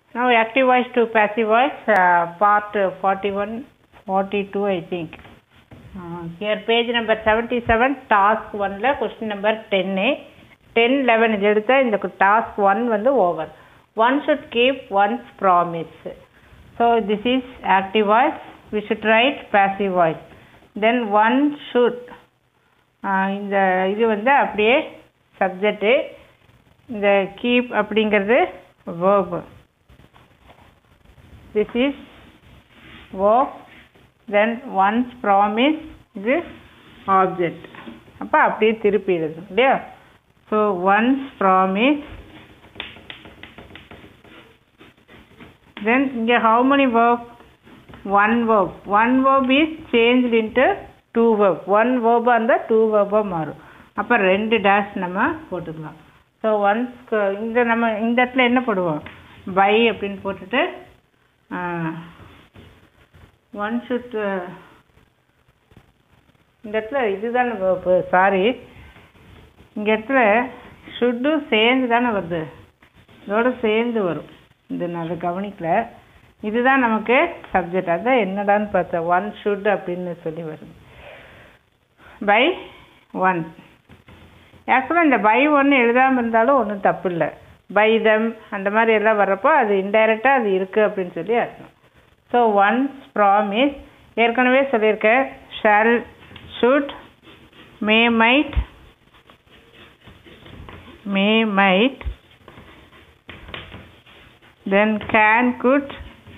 Now active voice to passive voice, uh, part uh, 41, 42 I think. Uh, here page number 77, task 1 ல question number 10 10, 11 இது எடுத்தா இந்த task 1 வந்து over. One should keep one's promise. So this is active voice, we should write passive voice. Then one should, uh, இந்த இது வந்து அப்படியே subject இந்த கீப் அப்படிங்கிறது verb this is verb then one's promise இது object அப்போ அப்படியே திருப்பி எழுதணும் இல்லையா ஸோ one's promise then இங்கே how many verb one verb one verb is changed into two verb one verb அந்த two verb மாறும் அப்போ ரெண்டு டேஷ் நம்ம போட்டுக்கலாம் ஸோ ஒன்ஸ் இந்த நம்ம இந்த இடத்துல என்ன போடுவோம் பை அப்படின்னு போட்டுட்டு ஒன் ஷுட் இந்த இடத்துல இதுதானே சாரி இங்க இடத்துல ஷுட்டு சேர்ந்து தானே வருது இதோட சேர்ந்து வரும் இது நான் அதை கவனிக்கல இதுதான் நமக்கு சப்ஜெக்ட் அதான் என்னடான்னு பார்த்தேன் ஒன் ஷுட் அப்படின்னு சொல்லி வருது பை ஒன் ஆக்சுவலாக இந்த பை ஒன்று எழுதாமல் இருந்தாலும் ஒன்றும் தப்பு இல்லை பை தம் அந்த மாதிரி எல்லாம் வர்றப்போ அது இன்டைரக்டாக அது இருக்குது அப்படின்னு சொல்லி அர்த்தம் ஸோ ஒன்ஸ் ப்ராமிஸ் ஏற்கனவே சொல்லியிருக்கேன் shall should may might may might then can could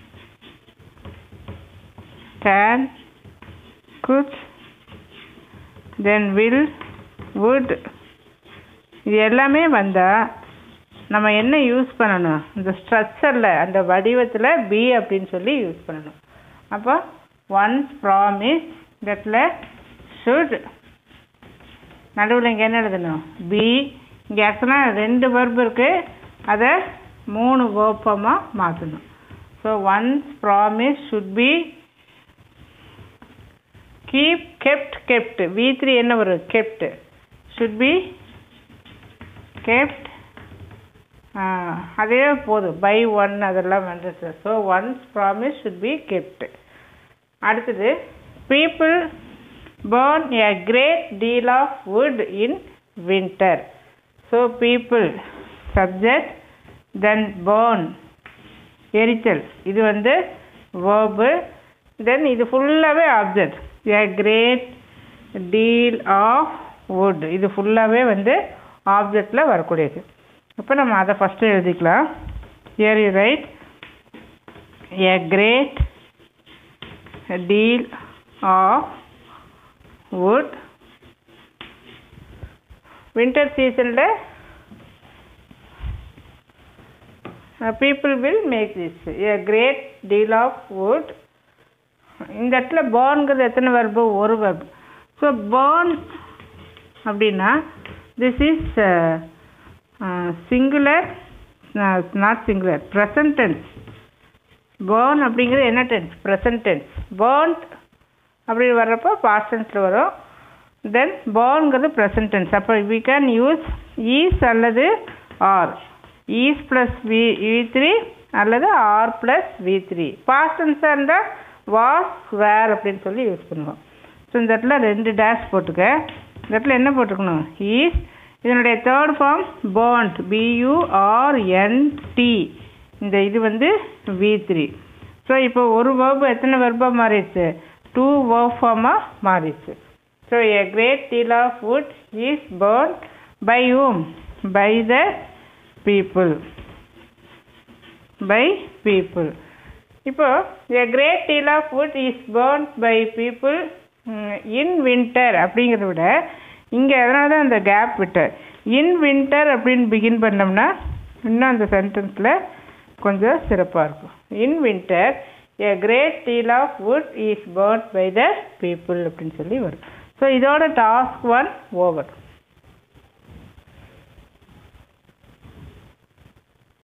can could then will would இது எல்லாமே வந்தால் நம்ம என்ன யூஸ் பண்ணணும் இந்த ஸ்ட்ரக்சரில் அந்த வடிவத்தில் பி அப்படின்னு சொல்லி யூஸ் பண்ணணும் அப்போ ஒன்ஸ் ப்ராமிஸ் இடத்துல ஷுட் நடுவில் இங்கே என்ன எழுதணும் பி இங்கே ஆக்சுவலாக ரெண்டு வெர்ப் இருக்குது அதை மூணு வேர்ப்பமாக மாற்றணும் so once promise should be keep kept kept V three என்ன வரும் கெப்ட் ஷுட் பி கெப்ட் அதே போதும் பை ஒன் அதெல்லாம் வந்துச்சு so once promise should be kept அடுத்தது people burn a great deal of wood in winter so people subject then burn எரிச்சல் இது வந்து வேர்பு தென் இது ஃபுல்லாகவே object a great deal of wood இது ஃபுல்லாகவே வந்து ஆப்ஜெக்டில் வரக்கூடியது இப்போ நம்ம அதை ஃபஸ்ட்டு எழுதிக்கலாம் here you write a great deal of wood winter சீசனில் people will make this a great deal of wood இந்த இடத்துல பேர்ன்கிறது எத்தனை வர்பு ஒரு வர்பு ஸோ பேர்ன் அப்படின்னா this is singular not singular present tense burn அப்படிங்கிறது என்ன டென்ஸ் ப்ரெசன்ட் டென்ஸ் பேர்ன்ட் அப்படி வர்றப்போ பாஸ்ட் டென்ஸில் வரும் தென் பேர்ன்கிறது ப்ரெசன்ட் டென்ஸ் அப்போ வி கேன் யூஸ் ஈஸ் அல்லது are is plus V V three அல்லது are plus V three past டென்ஸாக இருந்தால் வாஸ் வேர் அப்படின்னு சொல்லி யூஸ் பண்ணுவோம் ஸோ இந்த இடத்துல ரெண்டு டேஷ் போட்டுக்க இந்த இடத்துல என்ன போட்டுக்கணும் ஈஸ் இதனுடைய தேர்ட் ஃபார்ம் பாண்ட் பியூஆர்என்டி இந்த இது வந்து வி த்ரீ ஸோ இப்போ ஒரு வேர்பு எத்தனை வெர்பாக மாறிடுச்சு டூ வேர்ப் ஃபார்மாக மாறிடுச்சு so a great deal of wood is burn by whom by the people by people இப்போ a great deal of wood is burn by people in winter அப்படிங்கிறத விட இங்கே அதனால தான் அந்த கேப் விட்டர் இன் வின்டர் அப்படின்னு பிகின் பண்ணோம்னா இன்னும் அந்த சென்டென்ஸில் கொஞ்சம் சிறப்பாக இருக்கும் in winter a great deal of wood is burn by the people அப்படின்னு சொல்லி வரும் ஸோ இதோட டாஸ்க் ஒன் ஓவர்